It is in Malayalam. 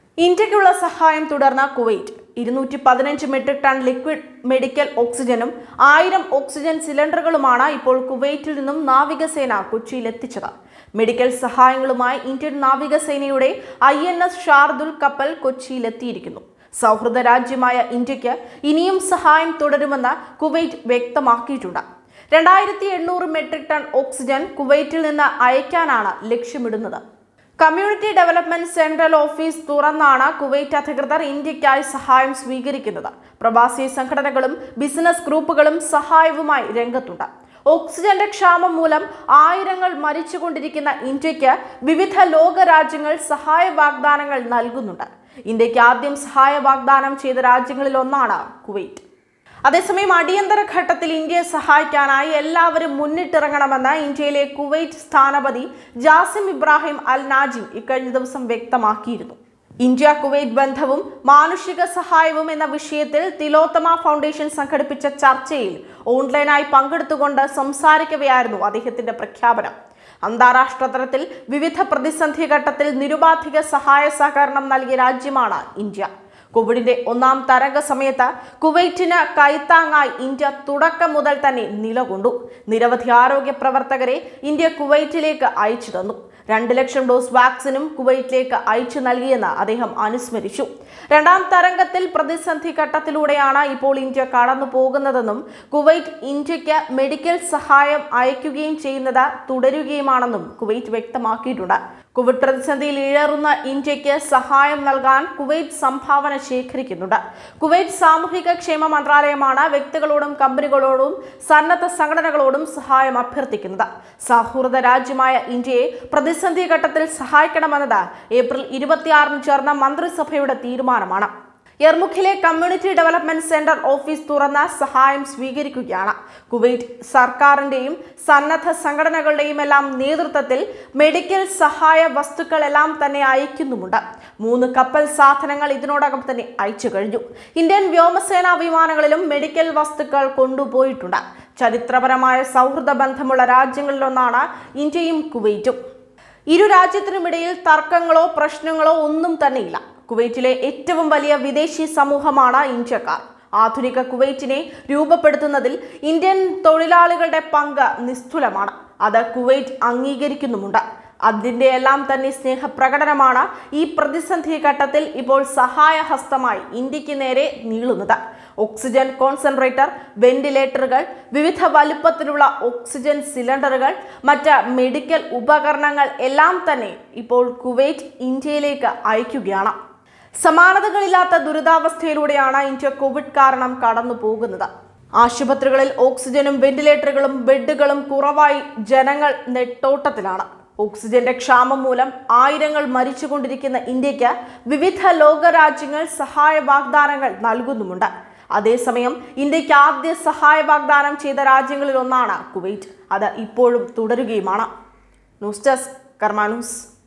ഇന്ത്യക്കുള്ള സഹായം തുടർന്ന കുവൈറ്റ് ഇരുന്നൂറ്റി പതിനഞ്ച് മെട്രിക് ടൺ ലിക്വിഡ് മെഡിക്കൽ ഓക്സിജനും ആയിരം ഓക്സിജൻ സിലിണ്ടറുകളുമാണ് ഇപ്പോൾ കുവൈറ്റിൽ നിന്നും നാവികസേന കൊച്ചിയിൽ എത്തിച്ചത് മെഡിക്കൽ സഹായങ്ങളുമായി ഇന്ത്യൻ നാവികസേനയുടെ ഐ എൻ എസ് ഷാർദുൽ കപ്പൽ കൊച്ചിയിൽ എത്തിയിരിക്കുന്നു സൗഹൃദ രാജ്യമായ ഇന്ത്യക്ക് ഇനിയും സഹായം തുടരുമെന്ന് കുവൈറ്റ് വ്യക്തമാക്കിയിട്ടുണ്ട് രണ്ടായിരത്തി എണ്ണൂറ് മെട്രിക് ടൺ ഓക്സിജൻ കുവൈറ്റിൽ നിന്ന് അയക്കാനാണ് ലക്ഷ്യമിടുന്നത് കമ്മ്യൂണിറ്റി ഡെവലപ്മെന്റ് സെൻട്രൽ ഓഫീസ് തുറന്നാണ് കുവൈറ്റ് അധികൃതർ ഇന്ത്യക്കായി സഹായം സ്വീകരിക്കുന്നത് പ്രവാസി സംഘടനകളും ബിസിനസ് ഗ്രൂപ്പുകളും സഹായവുമായി രംഗത്തുണ്ട് ഓക്സിജന്റെ ക്ഷാമം മൂലം ആയിരങ്ങൾ മരിച്ചുകൊണ്ടിരിക്കുന്ന ഇന്ത്യക്ക് വിവിധ ലോക രാജ്യങ്ങൾ സഹായ വാഗ്ദാനങ്ങൾ നൽകുന്നുണ്ട് ഇന്ത്യക്ക് ആദ്യം സഹായ വാഗ്ദാനം ചെയ്ത രാജ്യങ്ങളിൽ ഒന്നാണ് കുവൈറ്റ് അതേസമയം അടിയന്തര ഘട്ടത്തിൽ ഇന്ത്യയെ സഹായിക്കാനായി എല്ലാവരും മുന്നിട്ടിറങ്ങണമെന്ന് ഇന്ത്യയിലെ കുവൈറ്റ് സ്ഥാനപതി ജാസിം ഇബ്രാഹിം അൽ നാജിം ഇക്കഴിഞ്ഞ ദിവസം വ്യക്തമാക്കിയിരുന്നു ഇന്ത്യ കുവൈറ്റ് ബന്ധവും മാനുഷിക സഹായവും എന്ന വിഷയത്തിൽ തിലോത്തമ ഫൗണ്ടേഷൻ സംഘടിപ്പിച്ച ചർച്ചയിൽ ഓൺലൈനായി പങ്കെടുത്തുകൊണ്ട് സംസാരിക്കവെയായിരുന്നു അദ്ദേഹത്തിന്റെ പ്രഖ്യാപനം അന്താരാഷ്ട്ര തലത്തിൽ വിവിധ പ്രതിസന്ധി ഘട്ടത്തിൽ നിരുപാധിക സഹായ സഹകരണം നൽകിയ രാജ്യമാണ് ഇന്ത്യ കോവിഡിന്റെ ഒന്നാം തരംഗ സമയത്ത് കുവൈറ്റിന് കൈത്താങ്ങായി ഇന്ത്യ തുടക്കം മുതൽ തന്നെ നിലകൊണ്ടു നിരവധി ആരോഗ്യ പ്രവർത്തകരെ ഇന്ത്യ കുവൈറ്റിലേക്ക് അയച്ചു തന്നു രണ്ട് ലക്ഷം ഡോസ് വാക്സിനും കുവൈറ്റിലേക്ക് അയച്ചു നൽകിയെന്ന് അദ്ദേഹം അനുസ്മരിച്ചു രണ്ടാം തരംഗത്തിൽ പ്രതിസന്ധി ഘട്ടത്തിലൂടെയാണ് ഇപ്പോൾ ഇന്ത്യ കടന്നു പോകുന്നതെന്നും കുവൈറ്റ് ഇന്ത്യക്ക് മെഡിക്കൽ സഹായം അയക്കുകയും ചെയ്യുന്നത് തുടരുകയുമാണെന്നും കുവൈറ്റ് വ്യക്തമാക്കിയിട്ടുണ്ട് കോവിഡ് പ്രതിസന്ധിയിൽ ഇഴറുന്ന ഇന്ത്യക്ക് സഹായം നൽകാൻ കുവൈറ്റ് സംഭാവന ശേഖരിക്കുന്നുണ്ട് കുവൈറ്റ് സാമൂഹിക ക്ഷേമ മന്ത്രാലയമാണ് വ്യക്തികളോടും കമ്പനികളോടും സന്നദ്ധ സംഘടനകളോടും സഹായം അഭ്യർത്ഥിക്കുന്നത് സൗഹൃദ രാജ്യമായ ഇന്ത്യയെ പ്രതിസന്ധി ഘട്ടത്തിൽ സഹായിക്കണമെന്നത് ഏപ്രിൽ ഇരുപത്തിയാറിന് ചേർന്ന മന്ത്രിസഭയുടെ തീരുമാനമാണ് എർമുഖിലെ കമ്മ്യൂണിറ്റി ഡെവലപ്മെന്റ് സെന്റർ ഓഫീസ് തുറന്ന സഹായം സ്വീകരിക്കുകയാണ് കുവൈറ്റ് സർക്കാരിന്റെയും സന്നദ്ധ സംഘടനകളുടെയും എല്ലാം നേതൃത്വത്തിൽ മെഡിക്കൽ സഹായ വസ്തുക്കളെല്ലാം തന്നെ അയക്കുന്നുമുണ്ട് മൂന്ന് കപ്പൽ സാധനങ്ങൾ ഇതിനോടകം തന്നെ അയച്ചു കഴിഞ്ഞു ഇന്ത്യൻ വ്യോമസേനാ വിമാനങ്ങളിലും മെഡിക്കൽ വസ്തുക്കൾ കൊണ്ടുപോയിട്ടുണ്ട് ചരിത്രപരമായ സൗഹൃദ ബന്ധമുള്ള രാജ്യങ്ങളിലൊന്നാണ് ഇന്ത്യയും കുവൈറ്റും ഇരു രാജ്യത്തിനുമിടയിൽ തർക്കങ്ങളോ പ്രശ്നങ്ങളോ ഒന്നും തന്നെയില്ല കുവൈറ്റിലെ ഏറ്റവും വലിയ വിദേശി സമൂഹമാണ് ഇന്ത്യക്കാർ ആധുനിക കുവൈറ്റിനെ രൂപപ്പെടുത്തുന്നതിൽ ഇന്ത്യൻ തൊഴിലാളികളുടെ പങ്ക് നിസ്തുലമാണ് അത് കുവൈറ്റ് അംഗീകരിക്കുന്നുമുണ്ട് അതിൻ്റെ എല്ലാം തന്നെ സ്നേഹപ്രകടനമാണ് ഈ പ്രതിസന്ധി ഘട്ടത്തിൽ ഇപ്പോൾ സഹായഹസ്തമായി ഇന്ത്യക്ക് നേരെ നീളുന്നത് ഓക്സിജൻ കോൺസെൻട്രേറ്റർ വെന്റിലേറ്ററുകൾ വിവിധ വലുപ്പത്തിലുള്ള ഓക്സിജൻ സിലിണ്ടറുകൾ മറ്റ് മെഡിക്കൽ ഉപകരണങ്ങൾ എല്ലാം തന്നെ ഇപ്പോൾ കുവൈറ്റ് ഇന്ത്യയിലേക്ക് അയക്കുകയാണ് സമാനതകളില്ലാത്ത ദുരിതാവസ്ഥയിലൂടെയാണ് ഇന്ത്യ കോവിഡ് കാരണം കടന്നു പോകുന്നത് ആശുപത്രികളിൽ ഓക്സിജനും വെന്റിലേറ്ററുകളും ബെഡുകളും കുറവായി ജനങ്ങൾ നെട്ടോട്ടത്തിലാണ് ഓക്സിജന്റെ ക്ഷാമം മൂലം ആയിരങ്ങൾ മരിച്ചുകൊണ്ടിരിക്കുന്ന ഇന്ത്യക്ക് വിവിധ ലോകരാജ്യങ്ങൾ സഹായ വാഗ്ദാനങ്ങൾ നൽകുന്നുമുണ്ട് അതേസമയം ഇന്ത്യക്ക് ആദ്യ സഹായ വാഗ്ദാനം ചെയ്ത രാജ്യങ്ങളിൽ ഒന്നാണ് കുവൈറ്റ് അത് ഇപ്പോഴും തുടരുകയുമാണ് ന്യൂസ് ഡെസ്ക് കർമാ ന്യൂസ്